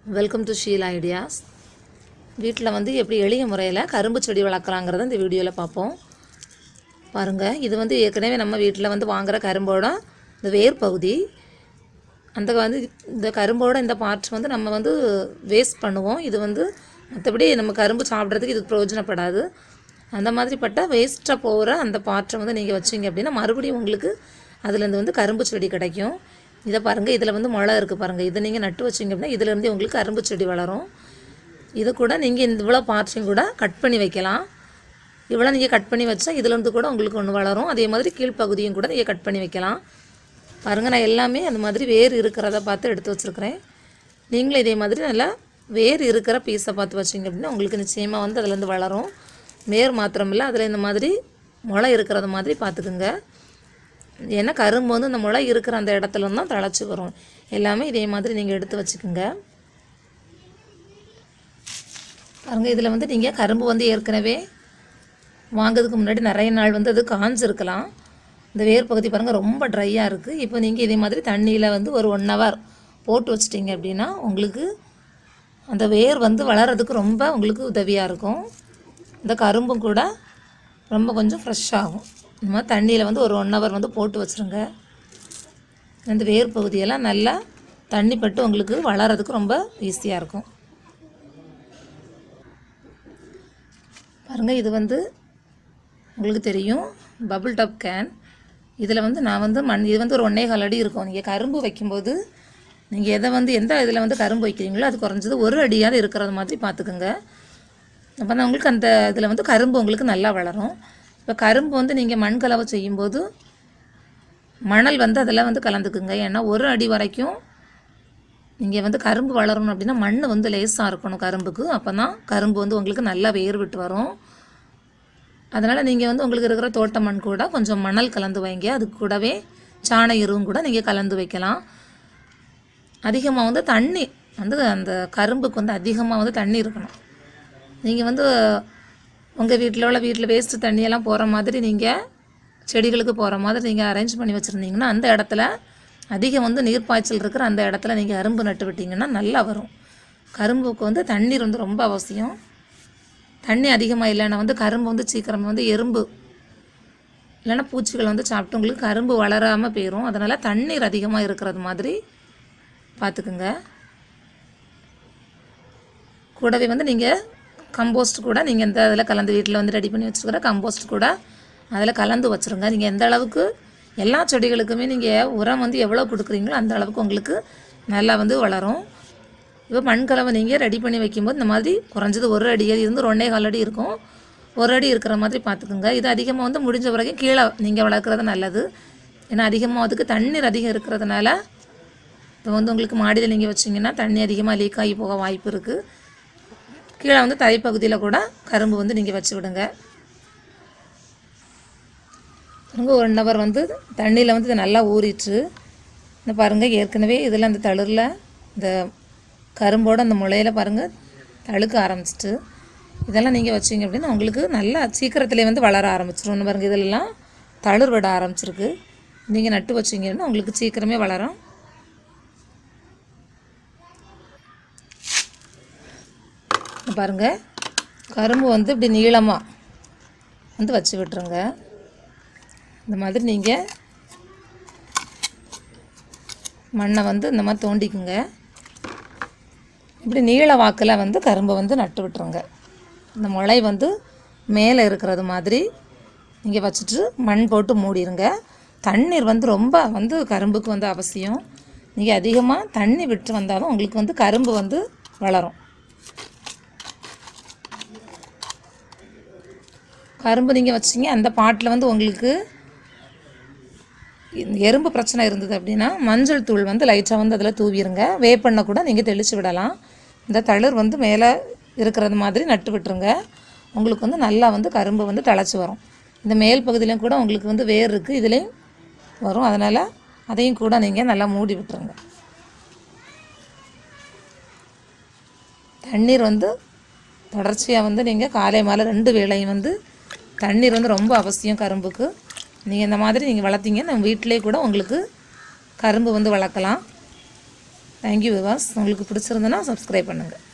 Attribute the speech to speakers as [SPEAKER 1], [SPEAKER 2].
[SPEAKER 1] welcome to Sheila ideas வீட்டில் வந்து எப்படி எளிய முறையில் கரும்பு செடி வளர்க்குறாங்கிறத இந்த வீடியோவில் பார்ப்போம் பாருங்கள் இது வந்து ஏற்கனவே நம்ம வீட்டில் வந்து வாங்குகிற கரும்போட இந்த வேர் பகுதி அந்த வந்து இந்த கரும்போட இந்த பார்ட்ஸ் வந்து நம்ம வந்து வேஸ்ட் பண்ணுவோம் இது வந்து மற்றபடி நம்ம கரும்பு சாப்பிட்றதுக்கு இதுக்கு பிரயோஜனப்படாது அந்த மாதிரிப்பட்ட வேஸ்ட்டாக போகிற அந்த பாற்றை வந்து நீங்கள் வச்சீங்க அப்படின்னா மறுபடியும் உங்களுக்கு அதுலேருந்து வந்து கரும்பு செடி கிடைக்கும் இதை பாருங்கள் இதில் வந்து முளை இருக்குது பாருங்கள் இதை நீங்கள் நட்டு வச்சிங்க அப்படின்னா இதுலேருந்து உங்களுக்கு கரும்பு செடி வளரும் இது கூட நீங்கள் இந்த இவ்வளோ பார்ட்ஸையும் கூட கட் பண்ணி வைக்கலாம் இவ்வளோ நீங்கள் கட் பண்ணி வச்சா இதுலேருந்து கூட உங்களுக்கு ஒன்று வளரும் அதே மாதிரி கீழ்ப்பகுதியும் கூட நீங்கள் கட் பண்ணி வைக்கலாம் பாருங்கள் நான் எல்லாமே அந்த மாதிரி வேர் இருக்கிறத பார்த்து எடுத்து வச்சுருக்கிறேன் நீங்களும் இதே மாதிரி நல்லா வேர் இருக்கிற பீஸை பார்த்து வச்சிங்க அப்படின்னா உங்களுக்கு நிச்சயமாக வந்து அதுலேருந்து வளரும் வேர் மாத்திரமில்லை அதில் இந்த மாதிரி முளை இருக்கிறது மாதிரி பார்த்துக்குங்க ஏன்னா கரும்பு வந்து இந்த முளை இருக்கிற அந்த இடத்துல தான் தழைச்சி வரும் எல்லாமே இதே மாதிரி நீங்கள் எடுத்து வச்சுக்கோங்க பாருங்கள் இதில் வந்து நீங்கள் கரும்பு வந்து ஏற்கனவே வாங்கிறதுக்கு முன்னாடி நிறைய நாள் வந்து அது காஞ்சிருக்கலாம் இந்த வேர் பகுதி பாருங்கள் ரொம்ப ட்ரையாக இருக்குது இப்போ நீங்கள் இதே மாதிரி தண்ணியில் வந்து ஒரு ஒன் ஹவர் போட்டு வச்சிட்டிங்க அப்படின்னா உங்களுக்கு அந்த வேர் வந்து வளர்கிறதுக்கு ரொம்ப உங்களுக்கு உதவியாக இருக்கும் இந்த கரும்பும் கூட ரொம்ப கொஞ்சம் ஃப்ரெஷ் ஆகும் இந்த மாதிரி தண்ணியில் வந்து ஒரு ஒன் ஹவர் வந்து போட்டு வச்சுருங்க இந்த வேர் பகுதியெல்லாம் நல்லா தண்ணி பட்டு உங்களுக்கு வளர்கிறதுக்கு ரொம்ப ஈஸியாக இருக்கும் பாருங்கள் இது வந்து உங்களுக்கு தெரியும் பபுள் டாப் கேன் இதில் வந்து நான் வந்து மண் இது வந்து ஒரு ஒன்றே கால் அடி இருக்கும் நீங்கள் கரும்பு வைக்கும்போது நீங்கள் எதை வந்து எந்த இதில் வந்து கரும்பு வைக்கிறீங்களோ அது குறைஞ்சது ஒரு அடியாவது இருக்கிறது மாதிரி பார்த்துக்குங்க அப்போ தான் உங்களுக்கு அந்த இதில் வந்து கரும்பு உங்களுக்கு நல்லா வளரும் இப்போ கரும்பு வந்து நீங்கள் மண் கலவை செய்யும்போது மணல் வந்து அதில் வந்து கலந்துக்குங்க ஏன்னா ஒரு அடி வரைக்கும் நீங்கள் வந்து கரும்பு வளரணும் அப்படின்னா மண் வந்து லேசாக இருக்கணும் கரும்புக்கு அப்போ தான் கரும்பு வந்து உங்களுக்கு நல்லா வேர் விட்டு வரும் அதனால் நீங்கள் வந்து உங்களுக்கு இருக்கிற தோட்ட மண் கூட கொஞ்சம் மணல் கலந்து வைங்க அது கூடவே சாண எருவும் கூட நீங்கள் கலந்து வைக்கலாம் அதிகமாக வந்து தண்ணி வந்து அந்த கரும்புக்கு வந்து அதிகமாக வந்து தண்ணி இருக்கணும் நீங்கள் வந்து உங்கள் வீட்டில் உள்ள வீட்டில் வேஸ்ட்டு தண்ணியெல்லாம் போகிற மாதிரி நீங்கள் செடிகளுக்கு போகிற மாதிரி நீங்கள் அரேஞ்ச் பண்ணி வச்சுருந்தீங்கன்னா அந்த இடத்துல அதிகம் வந்து நீர் பாய்ச்சல் இருக்கிற அந்த இடத்துல நீங்கள் கரும்பு நட்டு விட்டிங்கன்னா நல்லா வரும் கரும்புக்கு வந்து தண்ணீர் வந்து ரொம்ப அவசியம் தண்ணி அதிகமாக இல்லைன்னா வந்து கரும்பு வந்து சீக்கிரம் வந்து எறும்பு இல்லைன்னா பூச்சிகள் வந்து சாப்பிட்டு உங்களுக்கு கரும்பு வளராமல் போயிடும் அதனால் தண்ணீர் அதிகமாக இருக்கிறது மாதிரி பார்த்துக்குங்க கூடவே வந்து நீங்கள் கம்போஸ்ட் கூட நீங்கள் இந்த இதில் கலந்து வீட்டில் வந்து ரெடி பண்ணி வச்சுருக்கிற கம்போஸ்ட் கூட அதில் கலந்து வச்சுருங்க நீங்கள் எந்த அளவுக்கு எல்லா செடிகளுக்குமே நீங்கள் உரம் வந்து எவ்வளோ கொடுக்குறீங்களோ அந்த அளவுக்கு உங்களுக்கு நல்லா வந்து வளரும் இப்போ மண் கலவை நீங்கள் ரெடி பண்ணி வைக்கும்போது இந்த மாதிரி குறைஞ்சது ஒரு அடி இருந்து ஒன்றே கால் அடி இருக்கும் ஒரு அடி இருக்கிற மாதிரி பார்த்துக்குங்க இது அதிகமாக வந்து முடிஞ்ச வரைக்கும் கீழே நீங்கள் வளர்க்குறது நல்லது ஏன்னா அதிகமாக அதுக்கு தண்ணீர் அதிகம் இருக்கிறதுனால இப்போ வந்து உங்களுக்கு மாடியில் நீங்கள் வச்சிங்கன்னா தண்ணி அதிகமாக லீக் ஆகி போக வாய்ப்பு இருக்குது கீழே வந்து தரைப்பகுதியில் கூட கரும்பு வந்து நீங்கள் வச்சு விடுங்க பாருங்க ஒன் ஹவர் வந்து தண்ணியில் வந்து இது நல்லா ஊறிட்டு இந்த பாருங்கள் ஏற்கனவே இதில் அந்த தளிரில் இந்த கரும்போட அந்த முளையில் பாருங்கள் தழுக்க ஆரம்பிச்சிட்டு இதெல்லாம் நீங்கள் வச்சிங்க அப்படின்னா உங்களுக்கு நல்லா சீக்கிரத்துலேயே வந்து வளர ஆரம்பிச்சிடும் ஒன்று பாருங்கள் இதிலெல்லாம் தளிர் விட ஆரம்பிச்சிருக்கு நீங்கள் நட்டு வச்சிங்கன்னா உங்களுக்கு சீக்கிரமே வளரும் இங்க பாருங்க கரும்பு வந்து இப்படி நீளமாக வந்து வச்சு விட்டுருங்க இந்த மாதிரி நீங்கள் மண்ணை வந்து இந்த மாதிரி தோண்டிக்குங்க இப்படி நீள வாக்கில் வந்து கரும்பை வந்து நட்டு விட்டுருங்க இந்த முளை வந்து மேலே இருக்கிறது மாதிரி நீங்கள் வச்சுட்டு மண் போட்டு மூடிடுங்க தண்ணீர் வந்து ரொம்ப வந்து கரும்புக்கு வந்து அவசியம் நீங்கள் அதிகமாக தண்ணி விட்டு வந்தாலும் உங்களுக்கு வந்து கரும்பு வந்து வளரும் கரும்பு நீங்கள் வச்சிங்க அந்த பாட்டில் வந்து உங்களுக்கு இந்த எறும்பு பிரச்சனை இருந்தது அப்படின்னா மஞ்சள் தூள் வந்து லைட்டாக வந்து அதில் தூவிடுங்க வேப்பெண்ணெய் கூட நீங்கள் தெளித்து விடலாம் இந்த தளிர் வந்து மேலே இருக்கிறது மாதிரி நட்டு விட்டுருங்க உங்களுக்கு வந்து நல்லா வந்து கரும்பு வந்து தழைச்சி வரும் இந்த மேல் பகுதியிலையும் கூட உங்களுக்கு வந்து வேர் இருக்குது இதுலேயும் வரும் அதனால் அதையும் கூட நீங்கள் நல்லா மூடி விட்டுருங்க தண்ணீர் வந்து தொடர்ச்சியாக வந்து நீங்கள் காலை மாலை ரெண்டு வேளையும் வந்து தண்ணீர் வந்து ரொம்ப அவசியம் கரும்புக்கு நீங்கள் இந்த மாதிரி நீங்கள் வளர்த்தீங்க நம்ம வீட்டிலே கூட உங்களுக்கு கரும்பு வந்து வளர்க்கலாம் தேங்க்யூ விவாஸ் உங்களுக்கு பிடிச்சிருந்தனா சப்ஸ்கிரைப் பண்ணுங்கள்